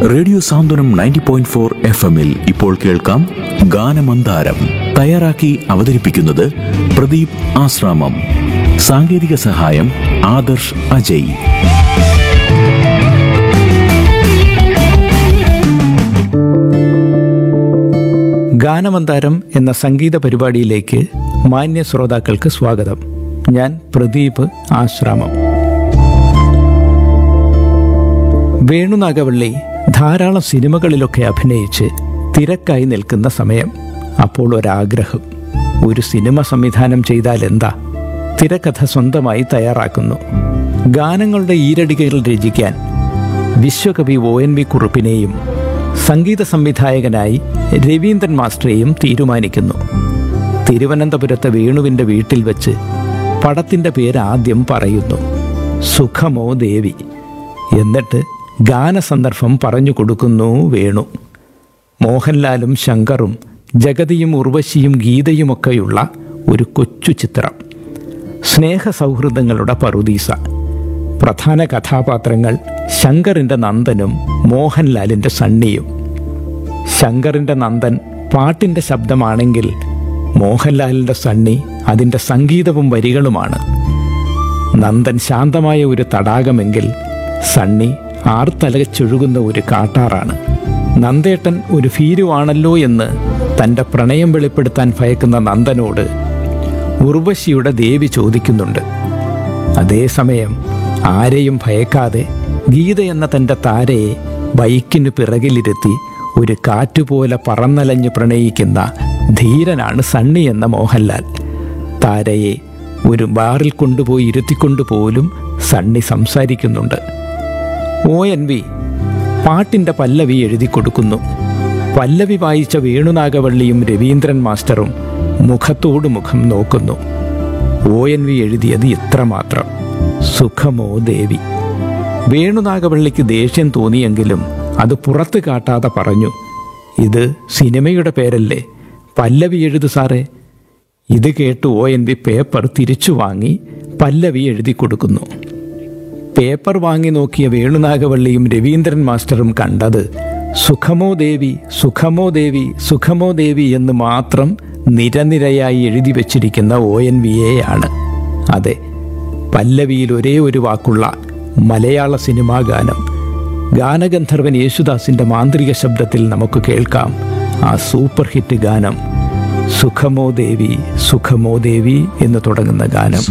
radio Santhwanam ninety point four F എമ്മിൽ ഇപ്പോൾ കേൾക്കാം ഗാനമന്ദാരം തയ്യാറാക്കി അവതരിപ്പിക്കുന്നത് പ്രദീപ് ആശ്രാമം സാങ്കേതിക സഹായം ആദർശ് അജയ് ഗാനമന്താരം എന്ന സംഗീത പരിപാടിയിലേക്ക് മാന്യ ശ്രോതാക്കൾക്ക് സ്വാഗതം ഞാൻ പ്രദീപ് ആശ്രാമം വേണുനാഗവള്ളി ധാരാളം സിനിമകളിലൊക്കെ അഭിനയിച്ച് തിരക്കായി നിൽക്കുന്ന സമയം അപ്പോൾ ഒരാഗ്രഹം ഒരു സിനിമ സംവിധാനം ചെയ്താൽ എന്താ തിരക്കഥ സ്വന്തമായി തയ്യാറാക്കുന്നു ഗാനങ്ങളുടെ ഈരടികൾ രചിക്കാൻ വിശ്വകവി ഒ എൻ വി കുറുപ്പിനെയും സംഗീത സംവിധായകനായി രവീന്ദ്രൻ മാസ്റ്ററെയും തീരുമാനിക്കുന്നു തിരുവനന്തപുരത്തെ വേണുവിൻ്റെ വീട്ടിൽ വെച്ച് പടത്തിൻ്റെ പേര് ആദ്യം പറയുന്നു സുഖമോ ദേവി എന്നിട്ട് ഗാനസന്ദർഭം പറഞ്ഞു കൊടുക്കുന്നു വേണു മോഹൻലാലും ശങ്കറും ജഗതിയും ഉർവശിയും ഗീതയുമൊക്കെയുള്ള ഒരു കൊച്ചു ചിത്രം സ്നേഹസൗഹൃദങ്ങളുടെ പറുദീസ പ്രധാന കഥാപാത്രങ്ങൾ ശങ്കറിൻ്റെ നന്ദനും മോഹൻലാലിൻ്റെ സണ്ണിയും ശങ്കറിൻ്റെ നന്ദൻ പാട്ടിൻ്റെ ശബ്ദമാണെങ്കിൽ മോഹൻലാലിൻ്റെ സണ്ണി അതിൻ്റെ സംഗീതവും വരികളുമാണ് നന്ദൻ ശാന്തമായ ഒരു തടാകമെങ്കിൽ സണ്ണി ആർത്തലകച്ചൊഴുകുന്ന ഒരു കാട്ടാറാണ് നന്ദേട്ടൻ ഒരു ഭീരുവാണല്ലോ എന്ന് തൻ്റെ പ്രണയം വെളിപ്പെടുത്താൻ ഭയക്കുന്ന നന്ദനോട് ഉർവശിയുടെ ദേവി ചോദിക്കുന്നുണ്ട് അതേസമയം ആരെയും ഭയക്കാതെ ഗീത എന്ന തൻ്റെ താരയെ ബൈക്കിന് പിറകിലിരുത്തി ഒരു കാറ്റുപോലെ പറന്നലഞ്ഞ് പ്രണയിക്കുന്ന ധീരനാണ് സണ്ണി എന്ന മോഹൻലാൽ താരയെ ഒരു ബാറിൽ കൊണ്ടുപോയി ഇരുത്തിക്കൊണ്ട് പോലും സണ്ണി സംസാരിക്കുന്നുണ്ട് ഒ എൻ വി പാട്ടിൻ്റെ പല്ലവി എഴുതി കൊടുക്കുന്നു പല്ലവി വായിച്ച വേണുനാഗവള്ളിയും രവീന്ദ്രൻ മാസ്റ്ററും മുഖത്തോട് മുഖം നോക്കുന്നു ഒ എൻ വി എഴുതിയത് ഇത്രമാത്രം സുഖമോ ദേവി വേണുനാഗവള്ളിക്ക് ദേഷ്യം തോന്നിയെങ്കിലും അത് പുറത്ത് കാട്ടാതെ പറഞ്ഞു ഇത് സിനിമയുടെ പേരല്ലേ പല്ലവി എഴുതു സാറേ ഇത് കേട്ട് ഒ എൻ വി പേപ്പർ തിരിച്ചു വാങ്ങി പല്ലവി എഴുതി കൊടുക്കുന്നു പേപ്പർ വാങ്ങി നോക്കിയ വേണുനാഗവള്ളിയും രവീന്ദ്രൻ മാസ്റ്ററും കണ്ടത് സുഖമോ ദേവി സുഖമോ ദേവി സുഖമോ ദേവി എന്ന് മാത്രം നിരനിരയായി എഴുതി വച്ചിരിക്കുന്ന ഒ എൻ വിയെയാണ് അതെ പല്ലവിയിൽ ഒരേ ഒരു വാക്കുള്ള മലയാള സിനിമാ ഗാനം ഗാനഗന്ധർവൻ യേശുദാസിന്റെ മാന്ത്രിക ശബ്ദത്തിൽ നമുക്ക് കേൾക്കാം ആ സൂപ്പർ ഹിറ്റ് ഗാനം സുഖമോ ദേവി സുഖമോ ദേവി എന്ന് തുടങ്ങുന്ന ഗാനം